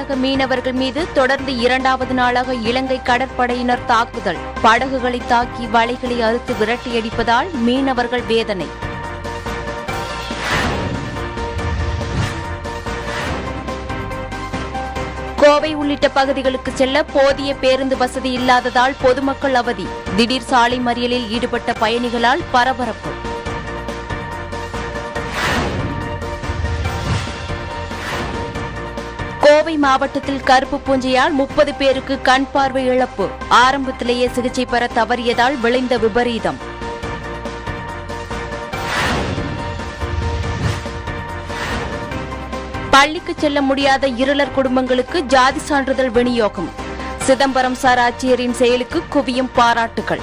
தமிழக மீனவர்கள் மீது தொடர்ந்து இரண்டாவது நாளாக இலங்கை கடற்படையினர் தாக்குதல் படகுகளை தாக்கி வலைகளை அறுத்து விரட்டியடிப்பதால் மீனவர்கள் வேதனை கோவை உள்ளிட்ட பகுதிகளுக்கு செல்ல போதிய பேருந்து வசதி இல்லாததால் பொதுமக்கள் அவதி திடீர் சாலை மறியலில் ஈடுபட்ட பயணிகளால் பரபரப்பு கோவை மாவட்டத்தில் கருப்பு பூஞ்சையால் முப்பது பேருக்கு கண் பார்வை இழப்பு ஆரம்பத்திலேயே சிகிச்சை பெற தவறியதால் விளைந்த விபரீதம் பள்ளிக்கு செல்ல முடியாத இருளர் குடும்பங்களுக்கு ஜாதி சான்றிதழ் விநியோகம் சிதம்பரம் சார் ஆட்சியரின் செயலுக்கு குவியும் பாராட்டுகள்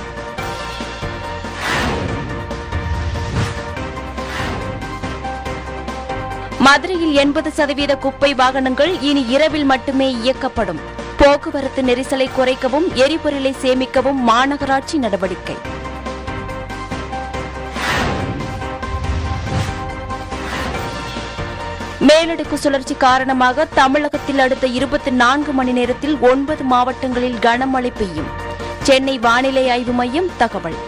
மதுரையில் எண்பது சதவீத குப்பை வாகனங்கள் இனி இரவில் மட்டுமே இயக்கப்படும் போக்குவரத்து நெரிசலை குறைக்கவும் எரிபொருளை சேமிக்கவும் மாநகராட்சி நடவடிக்கை மேலடுக்கு சுழற்சி காரணமாக தமிழகத்தில் அடுத்த இருபத்தி நான்கு மணி நேரத்தில் ஒன்பது மாவட்டங்களில் கனமழை பெய்யும் சென்னை வானிலை ஆய்வு மையம் தகவல்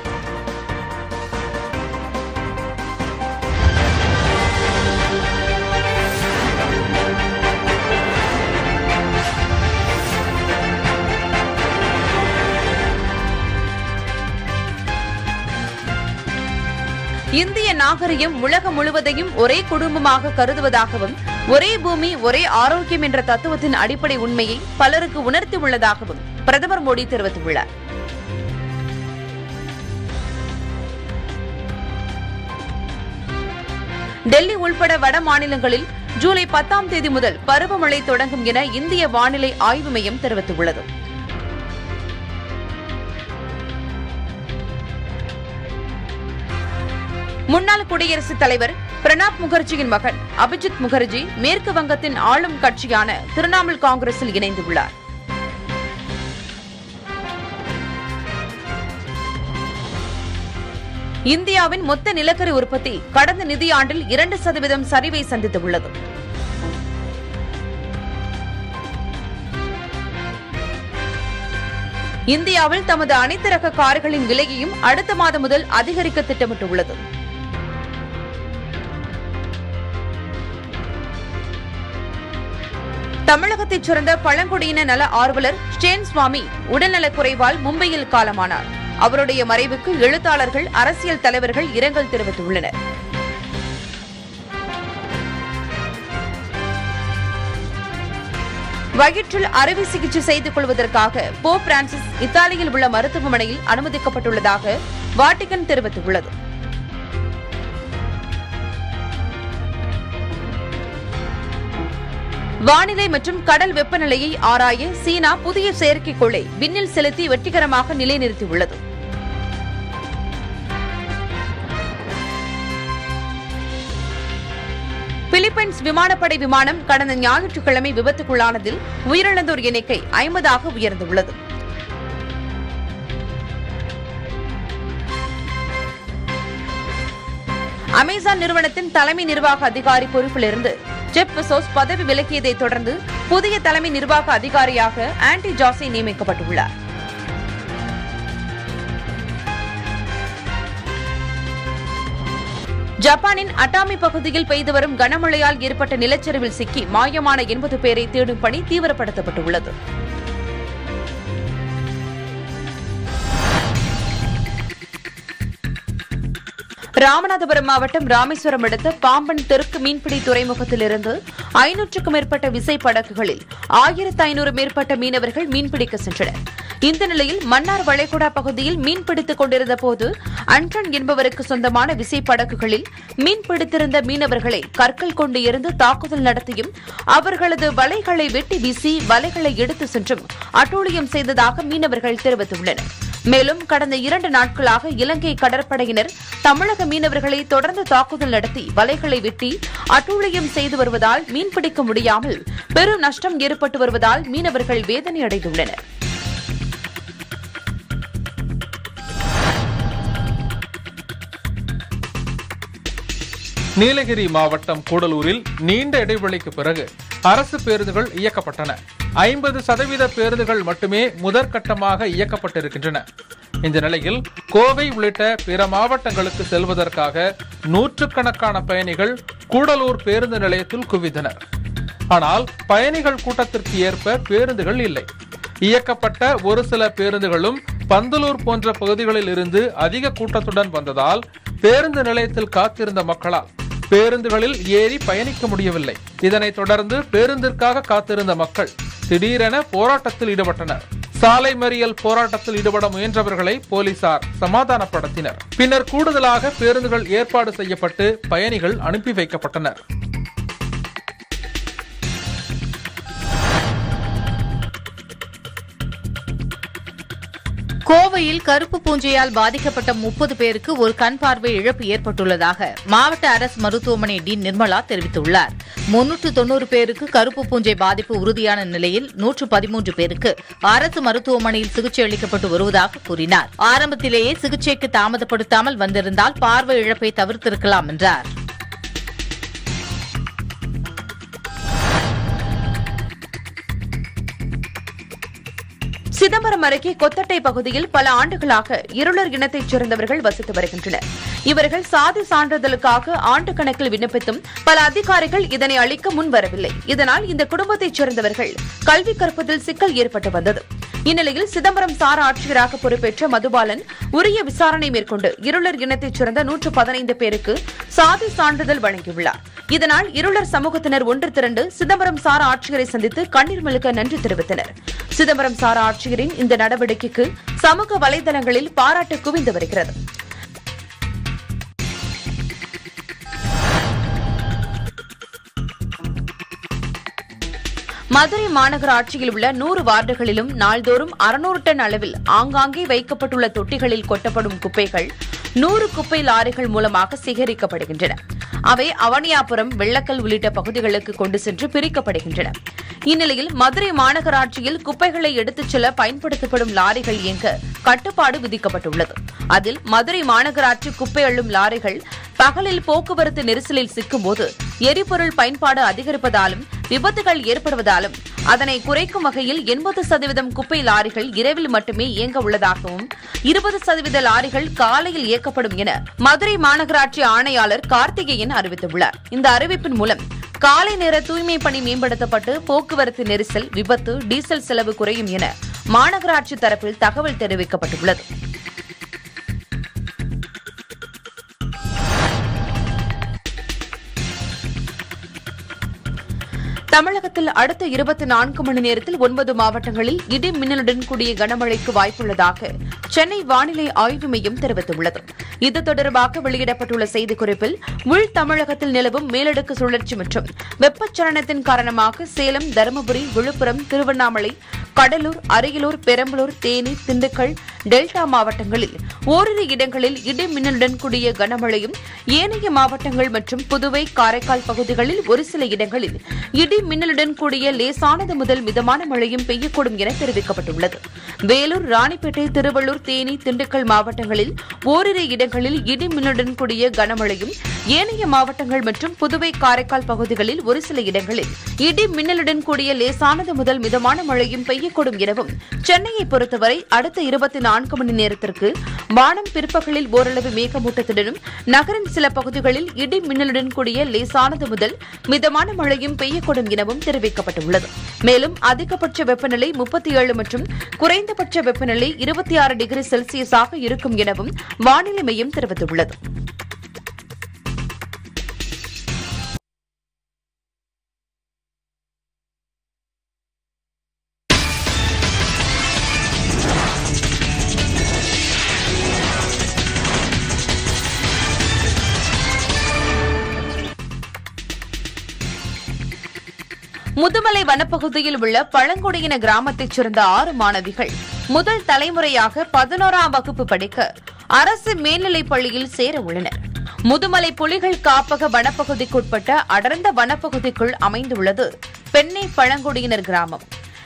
இந்திய நாகரிகம் உலகம் முழுவதையும் ஒரே குடும்பமாக கருதுவதாகவும் ஒரே பூமி ஒரே ஆரோக்கியம் என்ற தத்துவத்தின் அடிப்படை உண்மையை பலருக்கு உணர்த்தி உள்ளதாகவும் பிரதமர் மோடி தெரிவித்துள்ளார் டெல்லி உள்பட வட மாநிலங்களில் ஜூலை பத்தாம் தேதி முதல் பருவமழை தொடங்கும் என இந்திய வானிலை ஆய்வு மையம் தெரிவித்துள்ளது முன்னாள் குடியரசுத் தலைவர் பிரணாப் முகர்ஜியின் மகன் அபிஜித் முகர்ஜி மேற்கு வங்கத்தின் ஆளும் கட்சியான திரிணாமுல் காங்கிரஸில் இணைந்துள்ளார் இந்தியாவின் மொத்த நிலக்கரி உற்பத்தி கடந்த நிதியாண்டில் இரண்டு சதவீதம் சரிவை சந்தித்துள்ளது இந்தியாவில் தமது அனைத்து ரக கார்களின் விலையையும் அடுத்த மாதம் முதல் அதிகரிக்க திட்டமிட்டுள்ளது தமிழகத்தைச் சேர்ந்த பழங்குடியின நல ஆர்வலர் ஸ்டேன் சுவாமி உடல்நலக் குறைவால் மும்பையில் காலமானார் அவருடைய மறைவுக்கு எழுத்தாளர்கள் அரசியல் தலைவர்கள் இரங்கல் தெரிவித்துள்ளனர் வயிற்றில் அறுவை சிகிச்சை செய்து கொள்வதற்காக போப் பிரான்சிஸ் இத்தாலியில் உள்ள மருத்துவமனையில் அனுமதிக்கப்பட்டுள்ளதாக வாட்டிகன் தெரிவித்துள்ளது வானிலை மற்றும் கடல் வெப்பநிலையை ஆராய சீனா புதிய செயற்கைக்கோளை விண்ணில் செலுத்தி வெற்றிகரமாக நிலைநிறுத்தியுள்ளது பிலிப்பைன்ஸ் விமானப்படை விமானம் கடந்த ஞாயிற்றுக்கிழமை விபத்துக்குள்ளானதில் உயிரிழந்தோர் எண்ணிக்கை ஐம்பதாக உயர்ந்துள்ளது அமேசான் நிறுவனத்தின் தலைமை நிர்வாக அதிகாரி பொறுப்பிலிருந்து ஜெப் பெசோஸ் பதவி விலகியதை தொடர்ந்து புதிய தலைமை நிர்வாக அதிகாரியாக ஆன்டி ஜாசி நியமிக்கப்பட்டுள்ளார் ஜப்பானின் அட்டாமி பகுதியில் பெய்து வரும் கனமழையால் ஏற்பட்ட நிலச்சரிவில் சிக்கி மாயமான எண்பது பேரை தேடும் பணி தீவிரப்படுத்தப்பட்டுள்ளது ராமநாதபுரம் மாவட்டம் ராமேஸ்வரம் அடுத்த பாம்பன் தெற்கு மீன்பிடி துறைமுகத்திலிருந்து ஐநூற்றுக்கும் மேற்பட்ட விசை படகுகளில் ஆயிரத்து ஐநூறு மேற்பட்ட மீனவர்கள் மீன்பிடிக்க சென்றனர் இந்த நிலையில் மன்னார் வளைகுடா பகுதியில் மீன்பிடித்துக் கொண்டிருந்த போது அன்டன் என்பவருக்கு சொந்தமான விசை படகுகளில் மீன்பிடித்திருந்த மீனவர்களை கற்கள் கொண்டு எறிந்து தாக்குதல் நடத்தியும் அவர்களது வலைகளை வெட்டி வீசி வலைகளை எடுத்து சென்றும் அட்டூழியம் செய்ததாக மீனவர்கள் தெரிவித்துள்ளனர் மேலும் கடந்த இரண்டு நாட்களாக இலங்கை கடற்படையினர் தமிழக மீனவர்களை தொடர்ந்து தாக்குதல் நடத்தி வலைகளை வெட்டி அட்டூழியம் செய்து வருவதால் மீன்பிடிக்க முடியாமல் பெரும் நஷ்டம் ஏற்பட்டு வருவதால் மீனவர்கள் வேதனை அடைந்துள்ளனர் நீலகிரி மாவட்டம் கூடலூரில் நீண்ட இடைவெளிக்கு பிறகு அரசு பேருந்துகள் இயக்கப்பட்டன ஐம்பது சதவீத பேருந்துகள் மட்டுமே முதற்கட்டமாக இயக்கப்பட்டிருக்கின்றன இந்த நிலையில் கோவை உள்ளிட்ட பிற மாவட்டங்களுக்கு செல்வதற்காக நூற்றுக்கணக்கான பயணிகள் கூடலூர் பேருந்து நிலையத்தில் குவிந்தனர் ஆனால் பயணிகள் கூட்டத்திற்கு ஏற்ப பேருந்துகள் இல்லை இயக்கப்பட்ட ஒரு சில பேருந்துகளும் பந்தலூர் போன்ற பகுதிகளில் இருந்து அதிக கூட்டத்துடன் வந்ததால் பேருந்து நிலையத்தில் காத்திருந்த மக்களால் பேருந்துகளில் ஏறி பயணிக்க முடியவில்லை இதனைத் தொடர்ந்து பேருந்திற்காக காத்திருந்த மக்கள் திடீரென போராட்டத்தில் ஈடுபட்டனர் சாலை மறியல் போராட்டத்தில் ஈடுபட முயன்றவர்களை போலீசார் சமாதானப்படுத்தினர் பின்னர் கூடுதலாக பேருந்துகள் ஏற்பாடு செய்யப்பட்டு பயணிகள் அனுப்பி வைக்கப்பட்டனர் கோவையில் கருப்பு பூஞ்சையால் பாதிக்கப்பட்ட முப்பது பேருக்கு ஒரு கண் பார்வை இழப்பு ஏற்பட்டுள்ளதாக மாவட்ட அரசு மருத்துவமனை டீன் நிர்மலா தெரிவித்துள்ளார் முன்னூற்று தொன்னூறு பேருக்கு கருப்பு பூஞ்சை பாதிப்பு உறுதியான நிலையில் நூற்று பதிமூன்று பேருக்கு அரசு மருத்துவமனையில் சிகிச்சை அளிக்கப்பட்டு வருவதாக கூறினார் ஆரம்பத்திலேயே சிகிச்சைக்கு தாமதப்படுத்தாமல் வந்திருந்தால் பார்வை இழப்பை தவிர்த்திருக்கலாம் என்றார் சிதம்பரம் அருகே கொத்தட்டை பகுதியில் பல ஆண்டுகளாக இருளர் இனத்தைச் சேர்ந்தவர்கள் வசித்து வருகின்றனர் இவர்கள் சாதி சான்றிதழுக்காக ஆண்டு கணக்கில் விண்ணப்பித்தும் பல அதிகாரிகள் இதனை அளிக்க முன்வரவில்லை இதனால் இந்த குடும்பத்தைச் சேர்ந்தவர்கள் கல்வி கற்பதில் சிக்கல் ஏற்பட்டு வந்தது இந்நிலையில் சிதம்பரம் சார் ஆட்சியராக பொறுப்பேற்ற மதுபாலன் உரிய விசாரணை மேற்கொண்டு இருளர் இனத்தைச் சேர்ந்த நூற்று பதினைந்து பேருக்கு சாதி சான்றிதழ் வழங்கியுள்ளார் இதனால் இருளர் சமூகத்தினர் ஒன்று திரண்டு சிதம்பரம் சார் ஆட்சியரை சந்தித்து கண்ணீர் மல்க நன்றி தெரிவித்தனர் சிதம்பரம் சார் ஆட்சியரின் இந்த நடவடிக்கைக்கு சமூக வலைதளங்களில் பாராட்டு குவிந்து வருகிறது மதுரை மாநகராட்சியில் உள்ள நூறு வார்டுகளிலும் நாள்தோறும் அறுநூறு டன் அளவில் ஆங்காங்கே வைக்கப்பட்டுள்ள தொட்டிகளில் கொட்டப்படும் குப்பைகள் நூறு குப்பை லாரிகள் மூலமாக சேகரிக்கப்படுகின்றன அவை அவனியாபுரம் வெள்ளக்கல் உள்ளிட்ட பகுதிகளுக்கு கொண்டு சென்று பிரிக்கப்படுகின்றன இந்நிலையில் மதுரை மாநகராட்சியில் குப்பைகளை எடுத்துச் செல்ல பயன்படுத்தப்படும் லாரிகள் இயங்க கட்டுப்பாடு விதிக்கப்பட்டுள்ளது அதில் மதுரை மாநகராட்சி குப்பை அள்ளும் லாரிகள் பகலில் போக்குவரத்து நெரிசலில் சிக்கும்போது எரிபொருள் பயன்பாடு அதிகரிப்பதாலும் விபத்துகள் ஏற்படுவதாலும் அதனை குறைக்கும் வகையில் எண்பது சதவீதம் குப்பை லாரிகள் இரவில் மட்டுமே இயங்க உள்ளதாகவும் இருபது சதவீத லாரிகள் காலையில் இயக்கப்படும் என மதுரை மாநகராட்சி ஆணையாளர் கார்த்திகேயன் அறிவித்துள்ளார் இந்த அறிவிப்பின் மூலம் காலை நேர தூய்மை பணி மேம்படுத்தப்பட்டு போக்குவரத்து நெரிசல் விபத்து டீசல் செலவு குறையும் என மாநகராட்சி தரப்பில் தகவல் தெரிவிக்கப்பட்டுள்ளது தமிழகத்தில் அடுத்த இருபத்தி நான்கு மணி நேரத்தில் ஒன்பது மாவட்டங்களில் இடி மின்னலுடன் கூடிய கனமழைக்கு வாய்ப்புள்ளதாக சென்னை வானிலை ஆய்வு மையம் தெரிவித்துள்ளது இது தொடர்பாக வெளியிடப்பட்டுள்ள செய்திக்குறிப்பில் உள் தமிழகத்தில் நிலவும் மேலடுக்கு சுழற்சி மற்றும் வெப்பச்சலனத்தின் காரணமாக சேலம் தருமபுரி விழுப்புரம் திருவண்ணாமலை கடலூர் அரியலூர் பெரம்பலூர் தேனி திண்டுக்கல் டெல்டா மாவட்டங்களில் ஓரிரு இடங்களில் இடி மின்னலுடன் கூடிய கனமழையும் ஏனைய மாவட்டங்கள் மற்றும் புதுவை காரைக்கால் பகுதிகளில் ஒரு சில இடங்களில் இடி மின்னலுடன் கூடிய லேசானது முதல் மிதமான மழையும் பெய்யக்கூடும் என தெரிவிக்கப்பட்டுள்ளது வேலூர் ராணிப்பேட்டை திருவள்ளூர் தேனி திண்டுக்கல் மாவட்டங்களில் ஓரிரு இடங்களில் இடி மின்னலுடன் கூடிய கனமழையும் ஏனைய மாவட்டங்கள் மற்றும் புதுவை காரைக்கால் பகுதிகளில் ஒரு சில இடங்களில் இடி மின்னலுடன் கூடிய லேசானது முதல் மிதமான மழையும் பெய்யக்கூடும் எனவும் சென்னையை பொறுத்தவரை அடுத்த இருபத்தி நான்கு மணி நேரத்திற்கு வானம் பிற்பகலில் ஓரளவு மேகமூட்டத்துடனும் நகரின் சில பகுதிகளில் இடி மின்னலுடன் கூடிய லேசானது முதல் மிதமான மழையும் பெய்யக்கூடும் எனவும் தெரிவிக்கப்பட்டுள்ளது மேலும் அதிகபட்ச வெப்பநிலை முப்பத்தி ஏழு மற்றும் குறைந்தபட்ச வெப்பநிலை இருபத்தி ஆறு டிகிரி செல்சியஸாக இருக்கும் எனவும் வானிலை மையம் தெரிவித்துள்ளது முதுமலை வனப்பகுதியில் உள்ள பழங்குடியின கிராமத்தைச் சேர்ந்த ஆறு மாணவிகள் முதல் தலைமுறையாக பதினோராம் வகுப்பு படிக்க அரசு மேல்நிலைப் பள்ளியில் சேர உள்ளனர் முதுமலை புலிகள் காப்பக வனப்பகுதிக்குட்பட்ட அடர்ந்த வனப்பகுதிக்குள் அமைந்துள்ளது பெண்ணை பழங்குடியினர் கிராமம்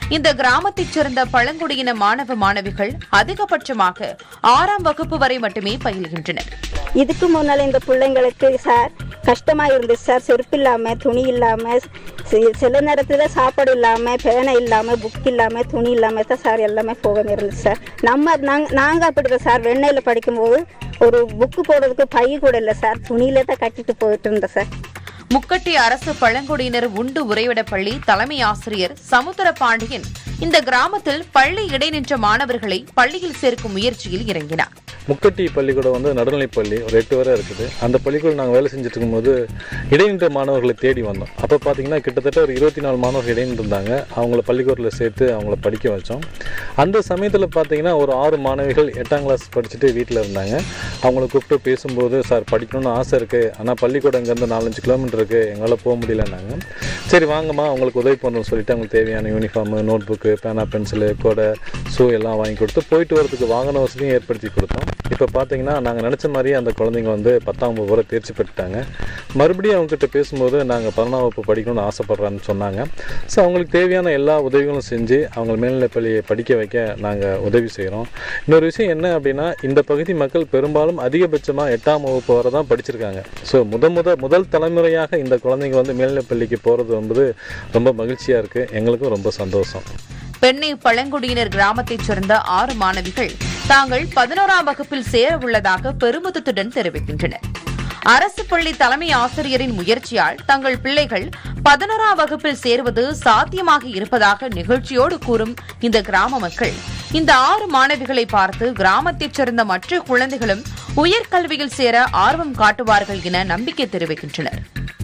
இந்த கிராமத்தைச் சேர்ந்த பழங்குடியின மாணவ மாணவிகள் அதிகபட்சமாக ஆறாம் வகுப்பு வரை மட்டுமே பயில்கின்றனர் இதுக்கு முன்னால் இந்த பிள்ளைங்களுக்கு சார் கஷ்டமா இருந்துச்சு சார் செருப்பு இல்லாம துணி இல்லாம சி- சில நேரத்துல சாப்பாடு இல்லாம பேனை இல்லாம புக் இல்லாம துணி இல்லாம தான் சார் எல்லாமே போக இருந்துச்சு சார் நம்ம நாங்க நாங்க அப்படிதான் சார் வெண்ணையில படிக்கும்போது ஒரு புக்கு போடுறதுக்கு பை கூட இல்லை சார் துணியில தான் கட்டிட்டு போயிட்டு இருந்தேன் சார் முக்கட்டி அரசு பழங்குடியினர் உண்டு உறைவிட பள்ளி தலைமை ஆசிரியர் சமுத்திர பாண்டியன் இந்த கிராமத்தில் பள்ளி இடைநின்ற மாணவர்களை பள்ளியில் சேர்க்கும் முயற்சியில் இறங்கினார் முக்கட்டி பள்ளிக்கூடம் வந்து நடுநிலைப் பள்ளி ஒரு எட்டு வரை இருக்குது அந்த பள்ளிக்கூடம் நாங்கள் வேலை செஞ்சுட்டு இருக்கும்போது இடைநின்ற மாணவர்களை தேடி வந்தோம் அப்போ பார்த்தீங்கன்னா கிட்டத்தட்ட ஒரு இருபத்தி நாலு மாணவர்கள் இடைநின்று இருந்தாங்க அவங்கள பள்ளிக்கூடத்தில் சேர்த்து அவங்கள படிக்க வச்சோம் அந்த சமயத்தில் பார்த்தீங்கன்னா ஒரு ஆறு மாணவிகள் எட்டாம் கிளாஸ் படிச்சுட்டு வீட்டில் இருந்தாங்க அவங்கள கூப்பிட்டு பேசும்போது சார் படிக்கணும்னு ஆசை இருக்குது ஆனால் பள்ளிக்கூடம் இங்கேருந்து நாலஞ்சு கிலோமீட்டர் இருக்குது எங்களால் போக முடியலன்னாங்க சரி வாங்கம்மா அவங்களுக்கு உதவி பண்ணணும்னு சொல்லிட்டு அவங்களுக்கு தேவையான யூனிஃபார்மு நோட் புக்கு பேனா பென்சிலு கொடை ஷூ எல்லாம் வாங்கி கொடுத்து போயிட்டு வரதுக்கு வாகன வசதியும் ஏற்படுத்தி கொடுத்தோம் இப்போ பார்த்தீங்கன்னா நாங்கள் நினச்ச மாதிரியே அந்த குழந்தைங்க வந்து பத்தாம் வகுப்பு வரை தேர்ச்சி பெற்றுட்டாங்க மறுபடியும் அவங்ககிட்ட பேசும்போது நாங்கள் பதினொன்றாம் வகுப்பு படிக்கணும்னு ஆசைப்பட்றான்னு சொன்னாங்க ஸோ அவங்களுக்கு தேவையான எல்லா உதவிகளும் செஞ்சு அவங்க மேல்நிலைப் பள்ளியை படிக்க வைக்க நாங்கள் உதவி செய்கிறோம் இன்னொரு விஷயம் என்ன அப்படின்னா இந்த பகுதி மக்கள் பெரும்பாலும் அதிகபட்சமாக எட்டாம் வகுப்பு வரை தான் படிச்சிருக்காங்க ஸோ முத முத முதல் தலைமுறையாக இந்த குழந்தைங்க வந்து மேல்நிலைப் பள்ளிக்கு போகிறது என்பது ரொம்ப மகிழ்ச்சியாக இருக்குது எங்களுக்கும் ரொம்ப சந்தோஷம் பெண்ணை பழங்குடியினர் கிராமத்தைச் சேர்ந்த ஆறு மாணவிகள் தாங்கள் பதினோராம் வகுப்பில் சேர உள்ளதாக பெருமிதத்துடன் தெரிவிக்கின்றனர் அரசு பள்ளி தலைமை ஆசிரியரின் முயற்சியால் தங்கள் பிள்ளைகள் பதினோராம் வகுப்பில் சேருவது சாத்தியமாக இருப்பதாக நிகழ்ச்சியோடு கூறும் இந்த கிராம மக்கள் இந்த ஆறு மாணவிகளை பார்த்து கிராமத்தைச் சேர்ந்த மற்ற குழந்தைகளும் உயர்கல்வியில் சேர ஆர்வம் காட்டுவார்கள் என நம்பிக்கை தெரிவிக்கின்றனர்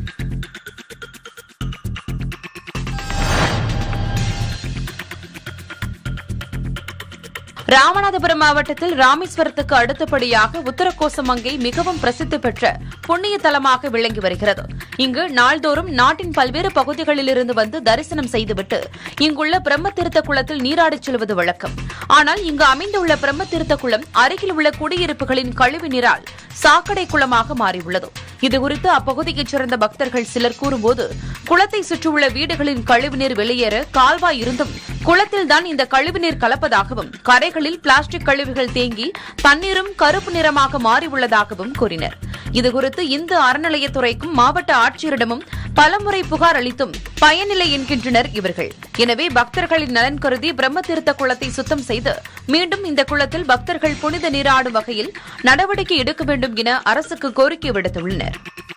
ராமநாதபுரம் மாவட்டத்தில் ராமேஸ்வரத்துக்கு அடுத்தபடியாக உத்தரகோசமங்கை மிகவும் பிரசித்தி பெற்ற புண்ணிய தலமாக விளங்கி வருகிறது இங்கு நாள்தோறும் நாட்டின் பல்வேறு பகுதிகளிலிருந்து வந்து தரிசனம் செய்துவிட்டு இங்குள்ள பிரம்ம தீர்த்த குளத்தில் நீராடிச் செல்வது வழக்கம் ஆனால் இங்கு அமைந்துள்ள பிரம்ம தீர்த்த குளம் அருகில் உள்ள குடியிருப்புகளின் கழிவு நீரால் சாக்கடை குளமாக மாறியுள்ளது இதுகுறித்து அப்பகுதியைச் சேர்ந்த பக்தர்கள் சிலர் கூறும்போது குளத்தை சுற்றியுள்ள வீடுகளின் கழிவுநீர் வெளியேற கால்வாய் இருந்தும் குளத்தில்தான் இந்த கழிவுநீர் கலப்பதாகவும் கரைகளில் பிளாஸ்டிக் கழிவுகள் தேங்கி தண்ணீரும் கருப்பு நிறமாக மாறியுள்ளதாகவும் கூறினர் இதுகுறித்து இந்து அறநிலையத்துறைக்கும் மாவட்ட ஆட்சியரிடமும் பலமுறை புகார் அளித்தும் பயனில்லை என்கின்றனர் இவர்கள் எனவே பக்தர்களின் நலன் கருதி பிரம்ம தீர்த்த குளத்தை சுத்தம் செய்து மீண்டும் இந்த குளத்தில் பக்தர்கள் புனித நீராடும் வகையில் நடவடிக்கை எடுக்க வேண்டும் என அரசுக்கு கோரிக்கை விடுத்துள்ளனர்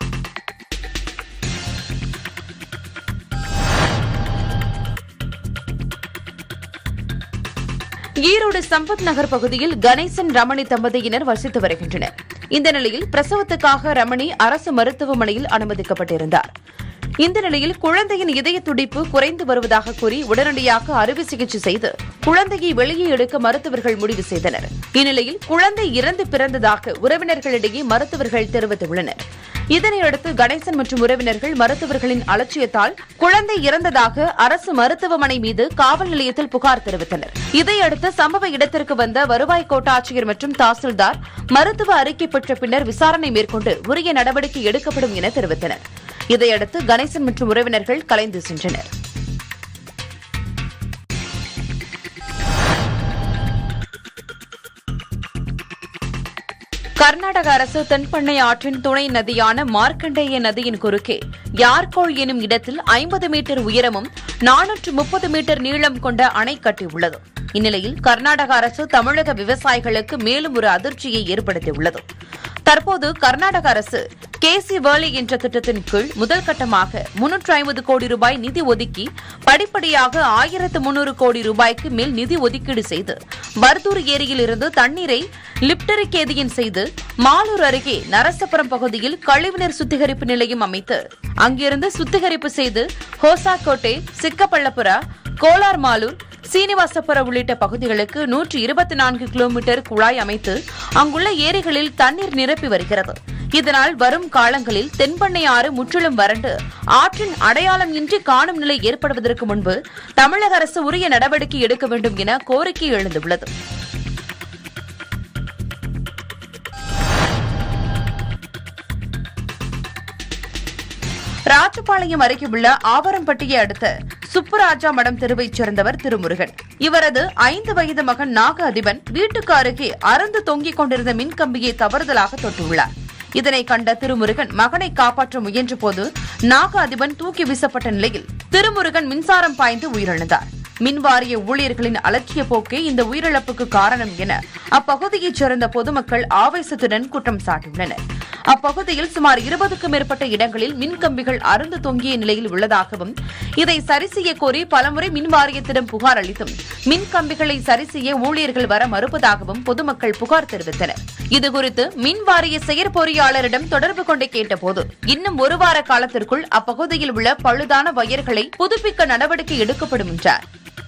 ஈரோடு சம்பத் நகர் பகுதியில் கணேசன் ரமணி தம்பதியினர் வசித்து வருகின்றனர் இந்த நிலையில் பிரசவத்துக்காக ரமணி அரசு மருத்துவமனையில் அனுமதிக்கப்பட்டிருந்தார் இந்த நிலையில் குழந்தையின் இதய துடிப்பு குறைந்து வருவதாக கூறி உடனடியாக அறுவை சிகிச்சை செய்து குழந்தையை வெளியே எடுக்க மருத்துவர்கள் முடிவு செய்தனர் இந்நிலையில் குழந்தை இறந்து பிறந்ததாக உறவினர்களிடையே மருத்துவர்கள் தெரிவித்துள்ளனர் இதனையடுத்து கணேசன் மற்றும் உறவினர்கள் மருத்துவர்களின் அலட்சியத்தால் குழந்தை இறந்ததாக அரசு மருத்துவமனை மீது காவல் நிலையத்தில் புகார் தெரிவித்தனர் இதையடுத்து சம்பவ இடத்திற்கு வந்த வருவாய் கோட்டாட்சியர் மற்றும் தாசில்தார் மருத்துவ அறிக்கை பெற்ற பின்னர் விசாரணை மேற்கொண்டு உரிய நடவடிக்கை எடுக்கப்படும் என தெரிவித்தனர் இதையடுத்து கணேசன் மற்றும் உறவினர்கள் கலைந்து சென்றனர் கர்நாடக அரசு தென்பண்ணை ஆற்றின் துணை நதியான மார்க்கண்டேய நதியின் குறுக்கே யார்கோள் எனும் இடத்தில் ஐம்பது மீட்டர் உயரமும் நானூற்று முப்பது மீட்டர் நீளம் கொண்ட அணை கட்டியுள்ளது இந்நிலையில் கர்நாடக அரசு தமிழக விவசாயிகளுக்கு மேலும் ஒரு அதிர்ச்சியை ஏற்படுத்தியுள்ளது தற்போது கர்நாடக அரசு கேசி வேலி என்ற திட்டத்தின் கீழ் முதல் கட்டமாக முன்னூற்று ஐம்பது கோடி ரூபாய் நிதி ஒதுக்கி படிப்படியாக ஆயிரத்து முன்னூறு கோடி ரூபாய்க்கு மேல் நிதி ஒதுக்கீடு செய்து பர்தூர் ஏரியில் இருந்து தண்ணீரை லிப்டரிகேதியின் செய்து மாலூர் அருகே நரசபுரம் பகுதியில் கழிவுநீர் சுத்திகரிப்பு நிலையம் அமைத்து அங்கிருந்து சுத்திகரிப்பு செய்து ஹோசாக்கோட்டை சிக்கப்பள்ளப்புரா கோலார் மாலூர் சீனிவாசபுர உள்ளிட்ட பகுதிகளுக்கு நூற்று இருபத்தி நான்கு கிலோமீட்டர் குழாய் அமைத்து அங்குள்ள ஏரிகளில் தண்ணீர் நிரப்பி வருகிறது இதனால் வரும் காலங்களில் தென்பண்ணை ஆறு முற்றிலும் வறண்டு ஆற்றின் அடையாளம் இன்றி காணும் நிலை ஏற்படுவதற்கு முன்பு தமிழக அரசு உரிய நடவடிக்கை எடுக்க வேண்டும் என கோரிக்கை எழுந்துள்ளது ராஜ ராஜபாளையம் அருகே உள்ள ஆவரம்பட்டியை அடுத்த சுப்புராஜா மடம் தெருவைச் சேர்ந்தவர் திருமுருகன் இவரது ஐந்து வயது மகன் நாக அதிபன் வீட்டுக்கு அருகே அறந்து தொங்கிக் கொண்டிருந்த மின்கம்பியை தவறுதலாக தொட்டுள்ளார் இதனை கண்ட திருமுருகன் மகனை காப்பாற்ற முயன்றபோது நாக அதிபன் தூக்கி வீசப்பட்ட நிலையில் திருமுருகன் மின்சாரம் பாய்ந்து உயிரிழந்தார் மின்வாரிய ஊழியர்களின் அலட்சிய போக்கே இந்த உயிரிழப்புக்கு காரணம் என அப்பகுதியைச் சேர்ந்த பொதுமக்கள் ஆவேசத்துடன் குற்றம் சாட்டியுள்ளனர் அப்பகுதியில் சுமார் இருபதுக்கும் மேற்பட்ட இடங்களில் மின்கம்பிகள் அறுந்து தொங்கிய நிலையில் உள்ளதாகவும் இதை சரி செய்ய கோரி பலமுறை மின் வாரியத்திடம் புகார் அளித்தும் மின் கம்பிகளை சரி செய்ய ஊழியர்கள் வர மறுப்பதாகவும் பொதுமக்கள் புகார் தெரிவித்தனர் இதுகுறித்து மின் வாரிய செயற்பொறியாளரிடம் தொடர்பு கொண்டு கேட்டபோது இன்னும் ஒரு வார காலத்திற்குள் அப்பகுதியில் உள்ள பழுதான வயர்களை புதுப்பிக்க நடவடிக்கை எடுக்கப்படும் என்றார்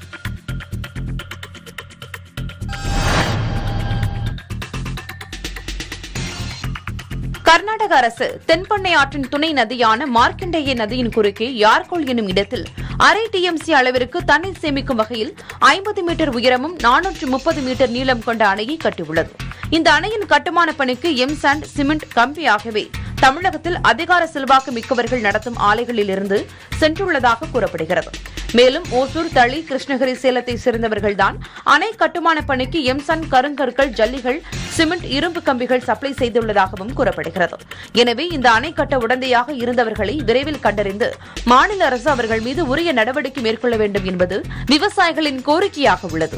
கர்நாடக அரசு தென்பண்ணை ஆற்றின் துணை நதியான மார்க்கண்டேய நதியின் குறுக்கே யார்கோல் என்னும் இடத்தில் அரை டிஎம்சி அளவிற்கு தண்ணீர் சேமிக்கும் வகையில் ஐம்பது மீட்டர் உயரமும் நானூற்று முப்பது மீட்டர் நீளம் கொண்ட அணையை கட்டியுள்ளது இந்த அணையின் கட்டுமான பணிக்கு எம் சாண்ட் சிமெண்ட் கம்பி ஆகியவை தமிழகத்தில் அதிகார செல்வாக்கு மிக்கவர்கள் நடத்தும் ஆலைகளில் இருந்து சென்றுள்ளதாக கூறப்படுகிறது மேலும் ஓசூர் தளி கிருஷ்ணகிரி சேலத்தை சேர்ந்தவர்கள்தான் அணை கட்டுமான பணிக்கு எம்சன் கருங்கற்கள் ஜல்லிகள் சிமெண்ட் இரும்பு கம்பிகள் சப்ளை செய்துள்ளதாகவும் கூறப்படுகிறது எனவே இந்த அணை கட்ட உடந்தையாக இருந்தவர்களை விரைவில் கண்டறிந்து மாநில அரசு அவர்கள் மீது உரிய நடவடிக்கை மேற்கொள்ள வேண்டும் என்பது விவசாயிகளின் கோரிக்கையாக உள்ளது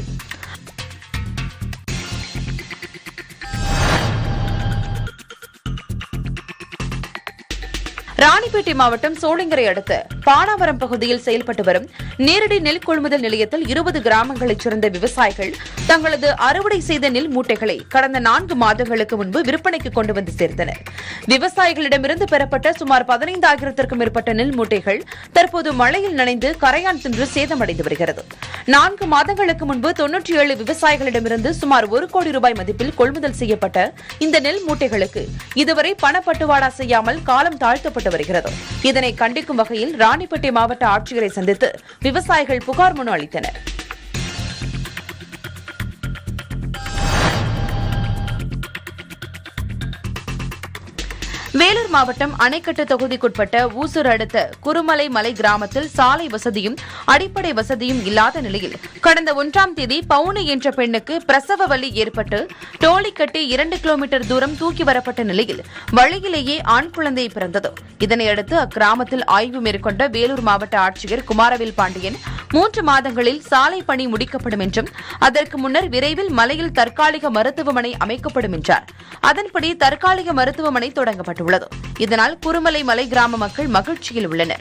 ராணிப்பேட்டை மாவட்டம் சோளிங்கரை அடுத்த பானாவரம் பகுதியில் செயல்பட்டு வரும் நேரடி நெல் கொள்முதல் நிலையத்தில் இருபது கிராமங்களைச் சேர்ந்த விவசாயிகள் தங்களது அறுவடை செய்த நெல் மூட்டைகளை கடந்த நான்கு மாதங்களுக்கு முன்பு விற்பனைக்கு கொண்டு வந்து சேர்த்தனர் விவசாயிகளிடமிருந்து பெறப்பட்ட சுமார் பதினைந்தாயிரத்திற்கும் மேற்பட்ட நெல் மூட்டைகள் தற்போது மழையில் நனைந்து கரையான் தின்று சேதமடைந்து வருகிறது நான்கு மாதங்களுக்கு முன்பு தொன்னூற்றி ஏழு விவசாயிகளிடமிருந்து சுமார் ஒரு கோடி ரூபாய் மதிப்பில் கொள்முதல் செய்யப்பட்ட இந்த நெல் மூட்டைகளுக்கு இதுவரை பணப்பட்டுவாடா செய்யாமல் காலம் தாழ்த்தப்பட்டு வருகிறது இதனை கண்டிக்கும் வகையில் ராணிப்பேட்டை மாவட்ட ஆட்சியரை சந்தித்து விவசாயிகள் புகார் மனு அளித்தனர் வேலூர் மாவட்டம் அணைக்கட்டு தொகுதிக்குட்பட்ட ஊசூர் அடுத்த குருமலை மலை கிராமத்தில் சாலை வசதியும் அடிப்படை வசதியும் இல்லாத நிலையில் கடந்த ஒன்றாம் தேதி பவுனி என்ற பெண்ணுக்கு பிரசவ வலி ஏற்பட்டு டோலி கட்டி இரண்டு கிலோமீட்டர் தூரம் தூக்கி வரப்பட்ட நிலையில் வழியிலேயே ஆண் குழந்தை பிறந்தது இதனையடுத்து அக்கிராமத்தில் ஆய்வு மேற்கொண்ட வேலூர் மாவட்ட ஆட்சியர் குமாரவேல் பாண்டியன் மூன்று மாதங்களில் சாலை பணி முடிக்கப்படும் என்றும் அதற்கு முன்னர் விரைவில் மலையில் தற்காலிக மருத்துவமனை அமைக்கப்படும் என்றார் அதன்படி தற்காலிக மருத்துவமனை தொடங்கப்பட்டுள்ளது இதனால் குருமலை மலை கிராம மக்கள் மகிழ்ச்சியில் உள்ளனர்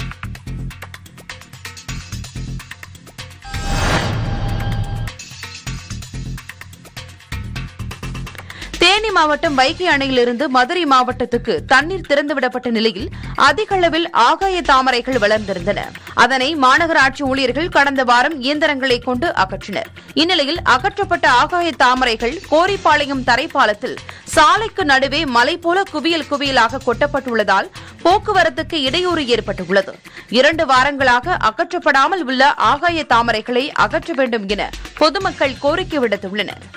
தேனி மாவட்டம் வைகை அணையிலிருந்து மதுரை மாவட்டத்துக்கு தண்ணீர் திறந்துவிடப்பட்ட நிலையில் அதிக அளவில் ஆகாய தாமரைகள் வளர்ந்திருந்தன அதனை மாநகராட்சி ஊழியர்கள் கடந்த வாரம் இயந்திரங்களை கொண்டு அகற்றினர் இந்நிலையில் அகற்றப்பட்ட ஆகாய தாமரைகள் கோரிப்பாளையம் தரைப்பாலத்தில் சாலைக்கு நடுவே மலை போல குவியல் குவியலாக கொட்டப்பட்டுள்ளதால் போக்குவரத்துக்கு இடையூறு ஏற்பட்டுள்ளது இரண்டு வாரங்களாக அகற்றப்படாமல் உள்ள ஆகாய தாமரைகளை அகற்ற வேண்டும் என பொதுமக்கள் கோரிக்கை விடுத்துள்ளனர்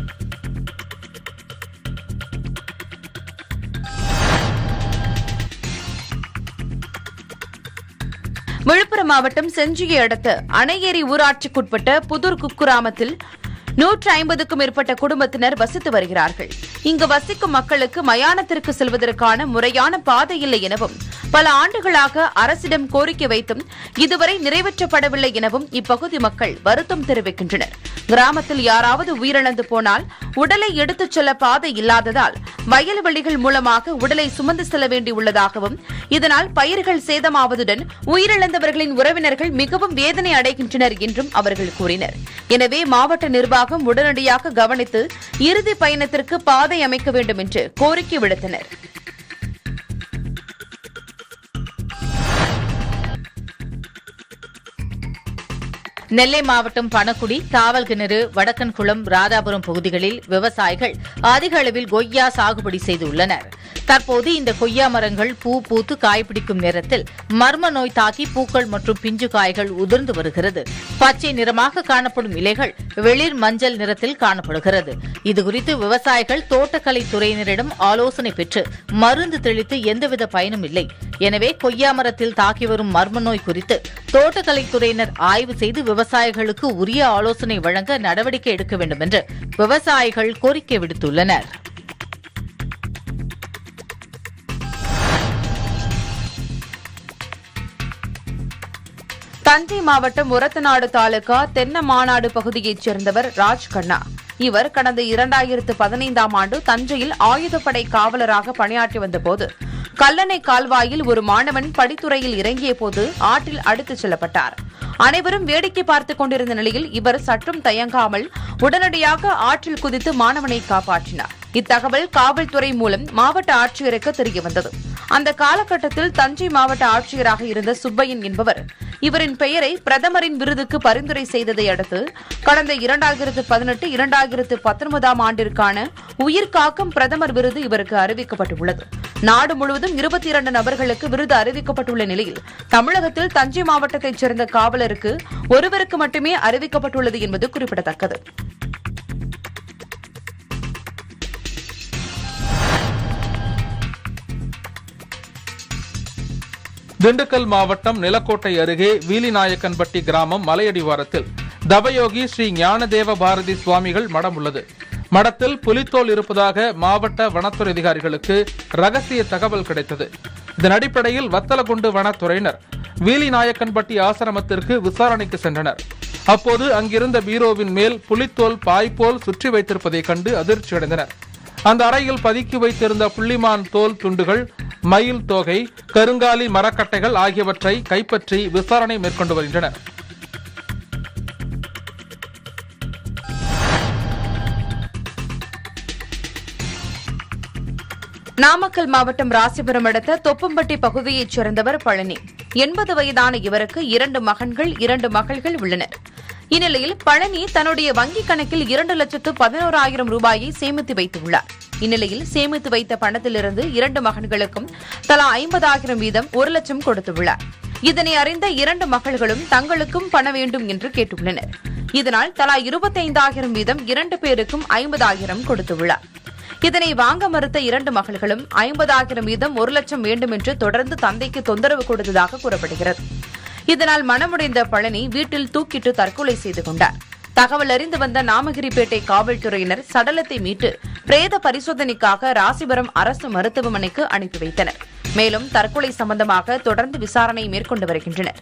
விழுப்புரம் மாவட்டம் செஞ்சியை அடுத்த அணையேரி ஊராட்சிக்குட்பட்ட புதூர் குக்கிராமத்தில் நூற்று ஐம்பதுக்கும் மேற்பட்ட குடும்பத்தினர் வசித்து வருகிறார்கள் இங்கு வசிக்கும் மக்களுக்கு மயானத்திற்கு செல்வதற்கான முறையான பாதை இல்லை எனவும் பல ஆண்டுகளாக அரசிடம் கோரிக்கை வைத்தும் இதுவரை நிறைவேற்றப்படவில்லை எனவும் இப்பகுதி மக்கள் வருத்தம் தெரிவிக்கின்றனர் கிராமத்தில் யாராவது உயிரிழந்து போனால் உடலை எடுத்துச் செல்ல பாதை இல்லாததால் வயல்வெளிகள் மூலமாக உடலை சுமந்து செல்ல வேண்டியுள்ளதாகவும் இதனால் பயிர்கள் சேதமாவதுடன் உயிரிழந்தவர்களின் உறவினர்கள் மிகவும் வேதனை அடைகின்றனர் என்றும் அவர்கள் கூறினர் எனவே மாவட்ட நிர்வாகம் உடனடியாக கவனித்து இறுதி பயணத்திற்கு பாதை அமைக்க வேண்டும் என்று கோரிக்கை விடுத்தனர் நெல்லை மாவட்டம் பணக்குடி தாவல்கிணறு வடக்கன்குளம் ராதாபுரம் பகுதிகளில் விவசாயிகள் அதிக அளவில் கொய்யா சாகுபடி செய்துள்ளனர் தற்போது இந்த கொய்யா மரங்கள் பூ பூத்து காய்பிடிக்கும் நேரத்தில் மர்ம நோய் தாக்கி பூக்கள் மற்றும் பிஞ்சு காய்கள் உதிர்ந்து வருகிறது பச்சை நிறமாக காணப்படும் இலைகள் வெளிர் மஞ்சள் நிறத்தில் காணப்படுகிறது இதுகுறித்து விவசாயிகள் தோட்டக்கலை துறையினரிடம் ஆலோசனை பெற்று மருந்து தெளித்து எந்தவித பயனும் இல்லை எனவே கொய்யா மரத்தில் தாக்கி வரும் மர்ம நோய் குறித்து தோட்டக்கலை துறையினர் ஆய்வு செய்து விவசாயிகளுக்கு உரிய ஆலோசனை வழங்க நடவடிக்கை எடுக்க வேண்டும் என்று விவசாயிகள் கோரிக்கை விடுத்துள்ளனர் தஞ்சை மாவட்டம் உரத்தநாடு தாலுகா தென்ன மாநாடு பகுதியைச் சேர்ந்தவர் ராஜ் கண்ணா இவர் கடந்த இரண்டாயிரத்து பதினைந்தாம் ஆண்டு தஞ்சையில் ஆயுதப்படை காவலராக பணியாற்றி வந்தபோது கல்லணை கால்வாயில் ஒரு மாணவன் படித்துறையில் இறங்கிய போது ஆற்றில் அடித்துச் செல்லப்பட்டார் அனைவரும் வேடிக்கை பார்த்துக் கொண்டிருந்த நிலையில் இவர் சற்றும் தயங்காமல் உடனடியாக ஆற்றில் குதித்து மாணவனை காப்பாற்றினார் இத்தகவல் காவல்துறை மூலம் மாவட்ட ஆட்சியருக்கு தெரியவந்தது அந்த காலகட்டத்தில் தஞ்சை மாவட்ட ஆட்சியராக இருந்த சுப்பையன் என்பவர் இவரின் பெயரை பிரதமரின் விருதுக்கு பரிந்துரை செய்ததை அடுத்து கடந்த இரண்டாயிரத்து பதினெட்டு இரண்டாயிரத்து பத்தொன்பதாம் ஆண்டிற்கான உயிர் காக்கும் பிரதமர் விருது இவருக்கு அறிவிக்கப்பட்டுள்ளது நாடு முழுவதும் இருபத்தி இரண்டு நபர்களுக்கு விருது அறிவிக்கப்பட்டுள்ள நிலையில் தமிழகத்தில் தஞ்சை மாவட்டத்தைச் சேர்ந்த காவலருக்கு ஒருவருக்கு மட்டுமே அறிவிக்கப்பட்டுள்ளது என்பது குறிப்பிடத்தக்கது திண்டுக்கல் மாவட்டம் நிலக்கோட்டை அருகே வீலிநாயக்கன்பட்டி கிராமம் மலையடிவாரத்தில் தவயோகி ஸ்ரீ ஞானதேவ பாரதி சுவாமிகள் மடம் உள்ளது மடத்தில் புலித்தோல் இருப்பதாக மாவட்ட வனத்துறை அதிகாரிகளுக்கு ரகசிய தகவல் கிடைத்தது இதன் அடிப்படையில் வத்தலகுண்டு வனத்துறையினர் வீலிநாயக்கன்பட்டி ஆசிரமத்திற்கு விசாரணைக்கு சென்றனர் அப்போது அங்கிருந்த பீரோவின் மேல் புலித்தோல் பாய்போல் சுற்றி வைத்திருப்பதைக் கண்டு அதிர்ச்சியடைந்தனர் அந்த அறையில் பதுக்கி வைத்திருந்த புள்ளிமான் தோல் துண்டுகள் மயில் தோகை கருங்காலி மரக்கட்டைகள் ஆகியவற்றை கைப்பற்றி விசாரணை மேற்கொண்டு வருகின்றனர் நாமக்கல் மாவட்டம் ராசிபுரம் அடுத்த தொப்பம்பட்டி பகுதியைச் சேர்ந்தவர் பழனி எண்பது வயதான இவருக்கு இரண்டு மகன்கள் இரண்டு மகள்கள் உள்ளனர் இந்நிலையில் பழனி தன்னுடைய வங்கிக் கணக்கில் இரண்டு லட்சத்து பதினோராயிரம் ரூபாயை சேமித்து வைத்துள்ளார் இந்நிலையில் சேமித்து வைத்த பணத்திலிருந்து இரண்டு மகன்களுக்கும் தலா ஐம்பதாயிரம் வீதம் ஒரு லட்சம் கொடுத்துள்ளார் இதனை அறிந்த இரண்டு மகள்களும் தங்களுக்கும் பண வேண்டும் என்று கேட்டுள்ளனர் இதனால் தலா இருபத்தைந்தாயிரம் வீதம் இரண்டு பேருக்கும் ஐம்பதாயிரம் கொடுத்துள்ளார் இதனை வாங்க மறுத்த இரண்டு மகள்களும் ஐம்பதாயிரம் வீதம் ஒரு லட்சம் வேண்டும் என்று தொடர்ந்து தந்தைக்கு தொந்தரவு கொடுத்ததாக கூறப்படுகிறது இதனால் மனமுடைந்த பழனி வீட்டில் தூக்கிட்டு தற்கொலை செய்து கொண்டார் தகவல் அறிந்து வந்த நாமகிரிப்பேட்டை காவல்துறையினர் சடலத்தை மீட்டு பிரேத பரிசோதனைக்காக ராசிபுரம் அரசு மருத்துவமனைக்கு அனுப்பி வைத்தனர் மேலும் தற்கொலை சம்பந்தமாக தொடர்ந்து விசாரணை மேற்கொண்டு வருகின்றனர்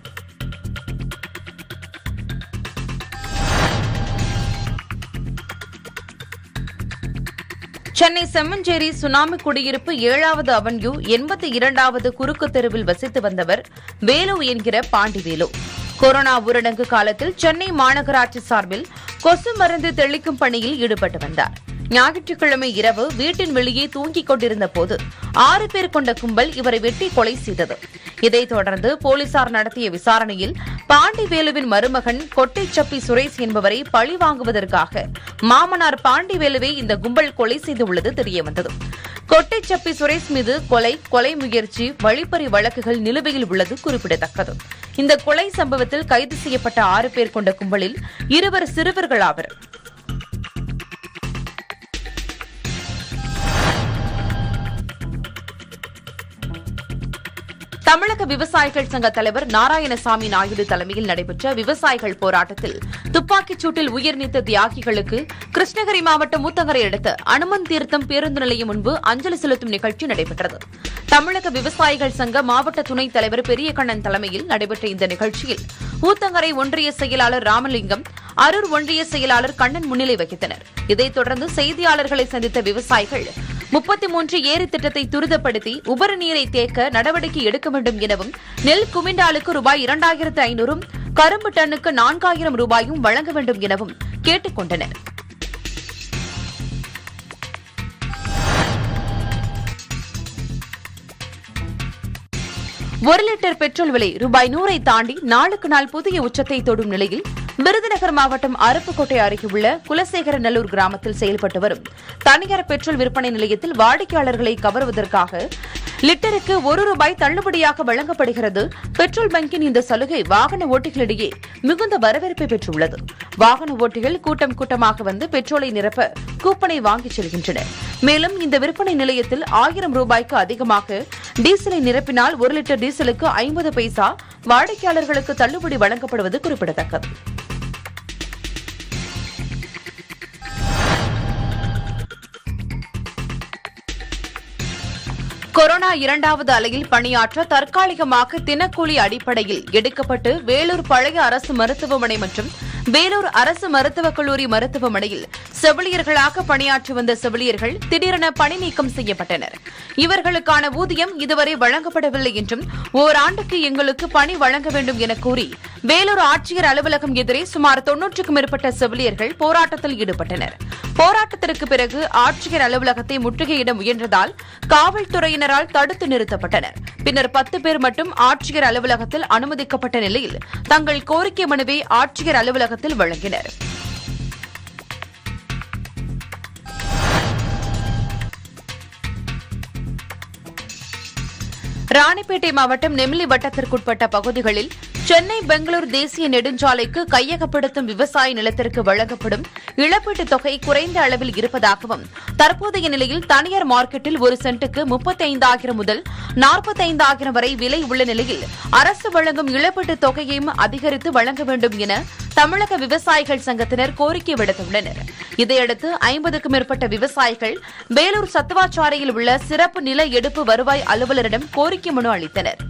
சென்னை செம்மஞ்சேரி சுனாமி குடியிருப்பு ஏழாவது அவன்யூ எண்பத்தி இரண்டாவது குறுக்கு தெருவில் வசித்து வந்தவர் வேலு என்கிற பாண்டிவேலு கொரோனா ஊரடங்கு காலத்தில் சென்னை மாநகராட்சி சார்பில் கொசு மருந்து தெளிக்கும் பணியில் ஈடுபட்டு வந்தார் ஞாயிற்றுக்கிழமை இரவு வீட்டின் வெளியே தூங்கிக் கொண்டிருந்த போது ஆறு பேர் கொண்ட கும்பல் இவரை வெட்டி கொலை செய்தது இதைத் தொடர்ந்து போலீசார் நடத்திய விசாரணையில் பாண்டிவேலுவின் மருமகன் கொட்டைச்சப்பி சுரேஷ் என்பவரை பழி வாங்குவதற்காக மாமனார் பாண்டிவேலுவை இந்த கும்பல் கொலை செய்துள்ளது தெரியவந்தது கொட்டைச்சப்பி சுரேஷ் மீது கொலை கொலை முயற்சி வழிப்பறி வழக்குகள் நிலுவையில் உள்ளது குறிப்பிடத்தக்கது இந்த கொலை சம்பவத்தில் கைது செய்யப்பட்ட ஆறு பேர் கொண்ட கும்பலில் இருவர் சிறுவர்கள் ஆவர் தமிழக விவசாயிகள் சங்க தலைவர் நாராயணசாமி நாயுடு தலைமையில் நடைபெற்ற விவசாயிகள் போராட்டத்தில் துப்பாக்கிச் சூட்டில் உயிர் நீத்த தியாகிகளுக்கு கிருஷ்ணகிரி மாவட்டம் ஊத்தங்கரை அடுத்த அனுமன் தீர்த்தம் பேருந்து நிலையம் முன்பு அஞ்சலி செலுத்தும் நிகழ்ச்சி நடைபெற்றது தமிழக விவசாயிகள் சங்க மாவட்ட துணைத் தலைவர் பெரியகண்ணன் தலைமையில் நடைபெற்ற இந்த நிகழ்ச்சியில் ஊத்தங்கரை ஒன்றிய செயலாளர் ராமலிங்கம் அரூர் ஒன்றிய செயலாளர் கண்ணன் முன்னிலை வகித்தனர் இதைத் தொடர்ந்து செய்தியாளர்களை சந்தித்த விவசாயிகள் முப்பத்தி மூன்று ஏரி திட்டத்தை துரிதப்படுத்தி உபரி நீரை தேக்க நடவடிக்கை எடுக்க வேண்டும் எனவும் நெல் குமிண்டாலுக்கு ரூபாய் இரண்டாயிரத்து ஐநூறும் கரும்பு டன்னுக்கு நான்காயிரம் ரூபாயும் வழங்க வேண்டும் எனவும் கேட்டுக் கொண்டனர் ஒரு லிட்டர் பெட்ரோல் விலை ரூபாய் நூறை தாண்டி நாளுக்கு நாள் புதிய உச்சத்தை தொடும் நிலையில் விருதுநகர் மாவட்டம் அருப்புக்கோட்டை அருகே உள்ள குலசேகரநல்லூர் கிராமத்தில் செயல்பட்டு வரும் தனியார் பெட்ரோல் விற்பனை நிலையத்தில் வாடிக்கையாளர்களை கவருவதற்காக லிட்டருக்கு ஒரு ரூபாய் தள்ளுபடியாக வழங்கப்படுகிறது பெட்ரோல் பங்கின் இந்த சலுகை வாகன ஓட்டிகளிடையே மிகுந்த வரவேற்பை பெற்றுள்ளது வாகன ஓட்டிகள் கூட்டம் கூட்டமாக வந்து பெட்ரோலை நிரப்ப கூப்பனை வாங்கிச் செல்கின்றனர் மேலும் இந்த விற்பனை நிலையத்தில் ஆயிரம் ரூபாய்க்கு அதிகமாக டீசலை நிரப்பினால் ஒரு லிட்டர் டீசலுக்கு ஐம்பது பைசா வாடிக்கையாளர்களுக்கு தள்ளுபடி வழங்கப்படுவது குறிப்பிடத்தக்கது கொரோனா இரண்டாவது அலையில் பணியாற்ற தற்காலிகமாக தினக்கூலி அடிப்படையில் எடுக்கப்பட்டு வேலூர் பழைய அரசு மருத்துவமனை மற்றும் வேலூர் அரசு மருத்துவக் கல்லூரி மருத்துவமனையில் செவிலியர்களாக பணியாற்றி வந்த செவிலியர்கள் திடீரென பணி நீக்கம் செய்யப்பட்டனர் இவர்களுக்கான ஊதியம் இதுவரை வழங்கப்படவில்லை என்றும் ஓராண்டுக்கு எங்களுக்கு பணி வழங்க வேண்டும் என கூறி வேலூர் ஆட்சியர் அலுவலகம் எதிரே சுமார் தொன்னூற்றுக்கும் மேற்பட்ட செவிலியர்கள் போராட்டத்தில் ஈடுபட்டனர் போராட்டத்திற்கு பிறகு ஆட்சியர் அலுவலகத்தை முற்றுகையிட முயன்றதால் காவல்துறையினரால் தடுத்து நிறுத்தப்பட்டனர் பின்னர் பத்து பேர் மட்டும் ஆட்சியர் அலுவலகத்தில் அனுமதிக்கப்பட்ட நிலையில் தங்கள் கோரிக்கை மனுவை ஆட்சியர் அலுவலகத்தில் வழங்கினர் ராணிப்பேட்டை மாவட்டம் நெமிலி வட்டத்திற்குட்பட்ட பகுதிகளில் சென்னை பெங்களூர் தேசிய நெடுஞ்சாலைக்கு கையகப்படுத்தும் விவசாய நிலத்திற்கு வழங்கப்படும் இழப்பீட்டுத் தொகை குறைந்த அளவில் இருப்பதாகவும் தற்போதைய நிலையில் தனியார் மார்க்கெட்டில் ஒரு சென்ட்டுக்கு முப்பத்தைந்தாயிரம் முதல் நாற்பத்தைந்தாயிரம் வரை விலை உள்ள நிலையில் அரசு வழங்கும் இழப்பீட்டுத் தொகையையும் அதிகரித்து வழங்க வேண்டும் என தமிழக விவசாயிகள் சங்கத்தினர் கோரிக்கை விடுத்துள்ளனர் இதையடுத்து ஐம்பதுக்கும் மேற்பட்ட விவசாயிகள் வேலூர் சத்துவாச்சாரையில் உள்ள சிறப்பு நில எடுப்பு வருவாய் அலுவலரிடம் கோரிக்கை மனு அளித்தனர்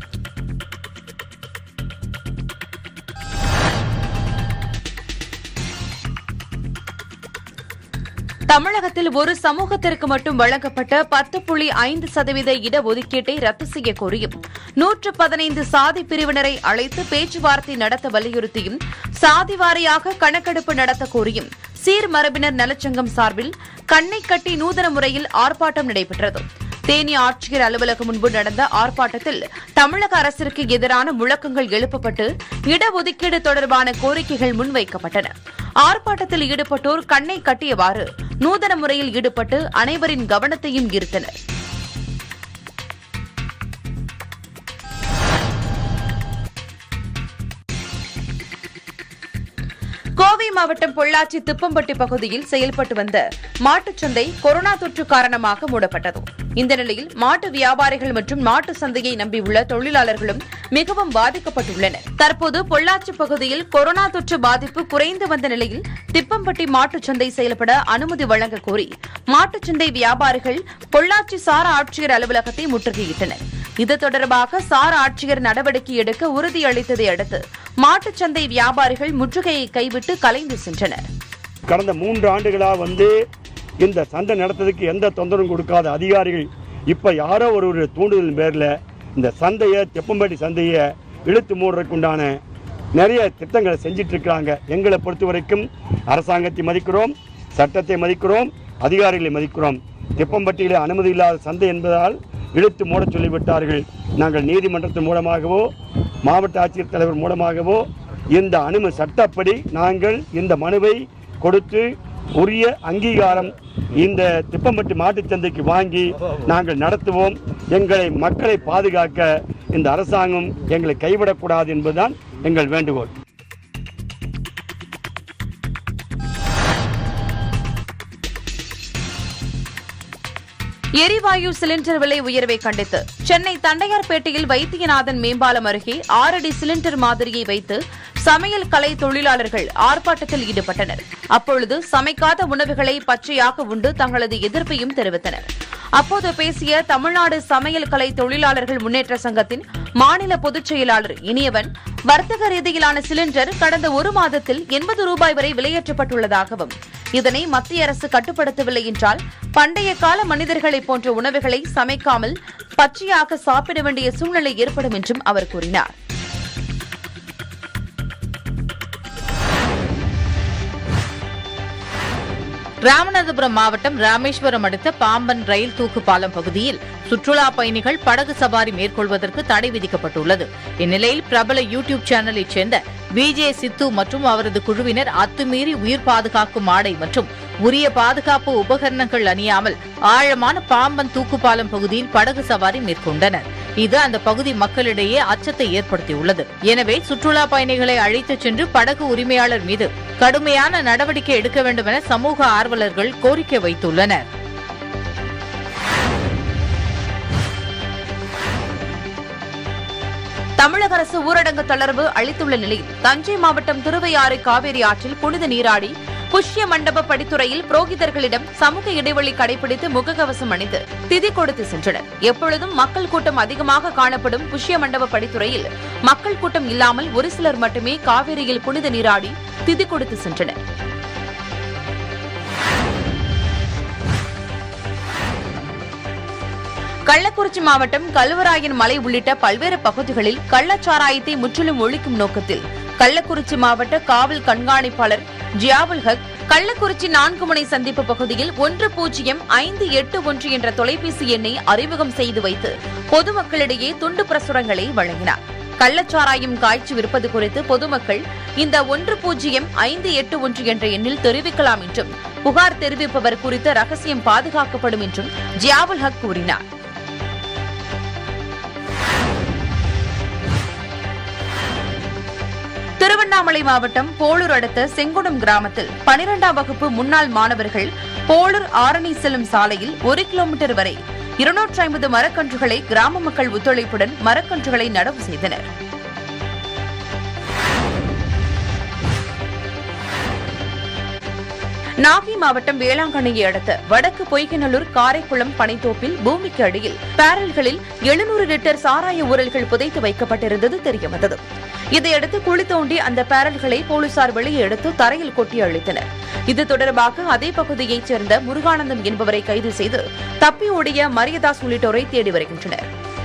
தமிழகத்தில் ஒரு சமூகத்திற்கு மட்டும் வழங்கப்பட்ட பத்து புள்ளி ஐந்து சதவீத இடஒதுக்கீட்டை ரத்து செய்ய கோரியும் நூற்று பதினைந்து சாதி பிரிவினரை அழைத்து பேச்சுவார்த்தை நடத்த வலியுறுத்தியும் சாதி வாரியாக கணக்கெடுப்பு நடத்த கோரியும் சீர்மரபினர் நலச்சங்கம் சார்பில் கண்ணை கட்டி நூதன முறையில் ஆர்ப்பாட்டம் நடைபெற்றது தேனி ஆட்சியர் அலுவலகம் முன்பு நடந்த ஆர்ப்பாட்டத்தில் தமிழக அரசிற்கு எதிரான முழக்கங்கள் எழுப்பப்பட்டு இடஒதுக்கீடு தொடர்பான கோரிக்கைகள் முன்வைக்கப்பட்டன ஆர்ப்பாட்டத்தில் ஈடுபட்டோர் கண்ணை கட்டியவாறு நூதன முறையில் ஈடுபட்டு அனைவரின் கவனத்தையும் ஈர்த்தனர் கோவை மாவட்டம் பொள்ளாச்சி திப்பம்பட்டி பகுதியில் செயல்பட்டு வந்த மாட்டுச் சந்தை கொரோனா தொற்று காரணமாக மூடப்பட்டது இந்த நிலையில் மாட்டு வியாபாரிகள் மற்றும் மாட்டு சந்தையை நம்பியுள்ள தொழிலாளர்களும் மிகவும் பாதிக்கப்பட்டுள்ளனர் தற்போது பொள்ளாச்சி பகுதியில் கொரோனா தொற்று பாதிப்பு குறைந்து வந்த நிலையில் திப்பம்பட்டி மாட்டுச் சந்தை செயல்பட அனுமதி வழங்க கோரி மாட்டுச் சந்தை வியாபாரிகள் பொள்ளாச்சி சார ஆட்சியர் அலுவலகத்தை முற்றுகையிட்டனர் இது தொடர்பாக சார் ஆட்சியர் நடவடிக்கை எடுக்க உறுதியளித்ததை அடுத்து மாட்டுச் சந்தை வியாபாரிகள் முற்றுகையை கைவிட்டு கலைந்து சென்றனர் கடந்த மூன்று ஆண்டுகளாக வந்து இந்த சந்தை நடத்துறதுக்கு எந்த தொந்தரவும் கொடுக்காத அதிகாரிகள் இப்போ யாரோ ஒரு ஒரு தூண்டுதல் பேரில் இந்த சந்தையை தெப்பம்பட்டி சந்தையை இழுத்து மூடுறதுக்கு உண்டான நிறைய திட்டங்களை செஞ்சிட்டு இருக்காங்க எங்களை பொறுத்த வரைக்கும் அரசாங்கத்தை மதிக்கிறோம் சட்டத்தை மதிக்கிறோம் அதிகாரிகளை மதிக்கிறோம் தெப்பம்பட்டியில் அனுமதி இல்லாத சந்தை என்பதால் இழுத்து மூடச் சொல்லிவிட்டார்கள் நாங்கள் நீதிமன்றத்தின் மூலமாகவோ மாவட்ட ஆட்சியர் தலைவர் மூலமாகவோ இந்த அனுமதி சட்டப்படி நாங்கள் இந்த மனுவை கொடுத்து உரிய அங்கீகாரம் இந்த திப்பம்பட்டி மாட்டுச் சந்தைக்கு வாங்கி நாங்கள் நடத்துவோம் எங்களை மக்களை பாதுகாக்க இந்த அரசாங்கம் எங்களை கைவிடக்கூடாது என்பதுதான் எங்கள் வேண்டுகோள் எரிவாயு சிலிண்டர் விலை உயர்வை கண்டித்து சென்னை தண்டையார்பேட்டையில் வைத்தியநாதன் மேம்பாலம் அருகே ஆறடி சிலிண்டர் மாதிரியை வைத்து சமையல் கலை தொழிலாளர்கள் ஆர்ப்பாட்டத்தில் ஈடுபட்டனர் அப்பொழுது சமைக்காத உணவுகளை பச்சையாக உண்டு தங்களது எதிர்ப்பையும் தெரிவித்தனர் அப்போது பேசிய தமிழ்நாடு சமையல் கலை தொழிலாளர்கள் முன்னேற்ற சங்கத்தின் மாநில பொதுச் செயலாளர் இனியவன் வர்த்தக ரீதியிலான சிலிண்டர் கடந்த ஒரு மாதத்தில் எண்பது ரூபாய் வரை விலையேற்றப்பட்டுள்ளதாகவும் இதனை மத்திய அரசு கட்டுப்படுத்தவில்லை என்றால் பண்டைய கால மனிதர்களைப் போன்ற உணவுகளை சமைக்காமல் பச்சையாக சாப்பிட வேண்டிய சூழ்நிலை ஏற்படும் என்றும் அவர் கூறினார் ராமநாதபுரம் மாவட்டம் ராமேஸ்வரம் அடுத்த பாம்பன் ரயில் தூக்கு பாலம் பகுதியில் சுற்றுலா பயணிகள் படகு சவாரி மேற்கொள்வதற்கு தடை விதிக்கப்பட்டுள்ளது இந்நிலையில் பிரபல யூ டியூப் சேனலைச் சேர்ந்த விஜே சித்து மற்றும் அவரது குழுவினர் அத்துமீறி உயிர் பாதுகாக்கும் ஆடை மற்றும் உரிய பாதுகாப்பு உபகரணங்கள் அணியாமல் ஆழமான பாம்பன் தூக்குப்பாலம் பகுதியில் படகு சவாரி மேற்கொண்டனர் இது அந்த பகுதி மக்களிடையே அச்சத்தை ஏற்படுத்தியுள்ளது எனவே சுற்றுலா பயணிகளை அழைத்துச் சென்று படகு உரிமையாளர் மீது கடுமையான நடவடிக்கை எடுக்க வேண்டும் என சமூக ஆர்வலர்கள் கோரிக்கை வைத்துள்ளனர் தமிழக அரசு ஊரடங்கு தளர்வு அளித்துள்ள நிலையில் தஞ்சை மாவட்டம் திருவையாறு காவேரி ஆற்றில் புனித நீராடி புஷ்ய மண்டப படித்துறையில் புரோகிதர்களிடம் சமூக இடைவெளி கடைபிடித்து முகக்கவசம் அணிந்து திதி கொடுத்து சென்றனர் எப்பொழுதும் மக்கள் கூட்டம் அதிகமாக காணப்படும் புஷ்ய மண்டப படித்துறையில் மக்கள் கூட்டம் இல்லாமல் ஒரு சிலர் மட்டுமே காவேரியில் புனித நீராடி திதி கொடுத்து சென்றனர் கள்ளக்குறிச்சி மாவட்டம் கல்வராயன் மலை உள்ளிட்ட பல்வேறு பகுதிகளில் கள்ளச்சாராயத்தை முற்றிலும் ஒழிக்கும் நோக்கத்தில் கள்ளக்குறிச்சி மாவட்ட காவல் கண்காணிப்பாளர் ஜியாவுல் ஹக் கள்ளக்குறிச்சி நான்கு முனை சந்திப்பு பகுதியில் ஒன்று பூஜ்ஜியம் ஐந்து எட்டு ஒன்று என்ற தொலைபேசி எண்ணை அறிமுகம் செய்து வைத்து பொதுமக்களிடையே துண்டு பிரசுரங்களை வழங்கினார் கள்ளச்சாராயம் காய்ச்சி விற்பது குறித்து பொதுமக்கள் இந்த ஒன்று பூஜ்ஜியம் ஐந்து எட்டு ஒன்று என்ற எண்ணில் தெரிவிக்கலாம் என்றும் புகார் தெரிவிப்பவர் குறித்த ரகசியம் பாதுகாக்கப்படும் என்றும் ஜியாவுல் ஹக் கூறினார் திருவண்ணாமலை மாவட்டம் போளூர் அடுத்த செங்குடம் கிராமத்தில் பனிரெண்டாம் வகுப்பு முன்னாள் மாணவர்கள் போளூர் ஆரணி செல்லும் சாலையில் ஒரு கிலோமீட்டர் வரை இருநூற்றி ஐம்பது மரக்கன்றுகளை கிராம மக்கள் ஒத்துழைப்புடன் மரக்கன்றுகளை நடவு செய்தனர் நாகை மாவட்டம் வேளாங்கண்ணியை அடுத்த வடக்கு பொய்கநல்லூர் காரைக்குளம் பனைத்தோப்பில் பூமிக்கு அடியில் பேரல்களில் எழுநூறு லிட்டர் சாராய உரல்கள் புதைத்து வைக்கப்பட்டிருந்தது தெரியவந்தது இதையடுத்து குழி தோண்டி அந்த பேரல்களை போலீசார் வெளியே எடுத்து தரையில் கொட்டி அழித்தனர் இது தொடர்பாக அதே பகுதியைச் சேர்ந்த முருகானந்தம் என்பவரை கைது செய்து தப்பி ஓடிய மரியதாஸ் உள்ளிட்டோரை தேடி வருகின்றனர்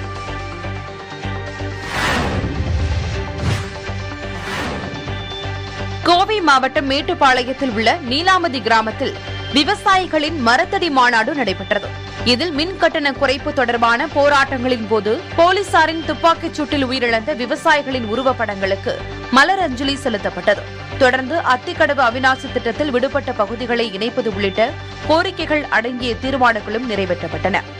கோவை மாவட்டம் மேட்டுப்பாளையத்தில் உள்ள நீலாமதி கிராமத்தில் விவசாயிகளின் மரத்தடி மாநாடு நடைபெற்றது இதில் மின் கட்டண குறைப்பு தொடர்பான போராட்டங்களின் போது போலீசாரின் துப்பாக்கிச் சூட்டில் உயிரிழந்த விவசாயிகளின் உருவப்படங்களுக்கு மலர் அஞ்சலி செலுத்தப்பட்டது தொடர்ந்து அத்திக்கடவு அவிநாசி திட்டத்தில் விடுபட்ட பகுதிகளை இணைப்பது உள்ளிட்ட கோரிக்கைகள் அடங்கிய தீர்மானங்களும் நிறைவேற்றப்பட்டன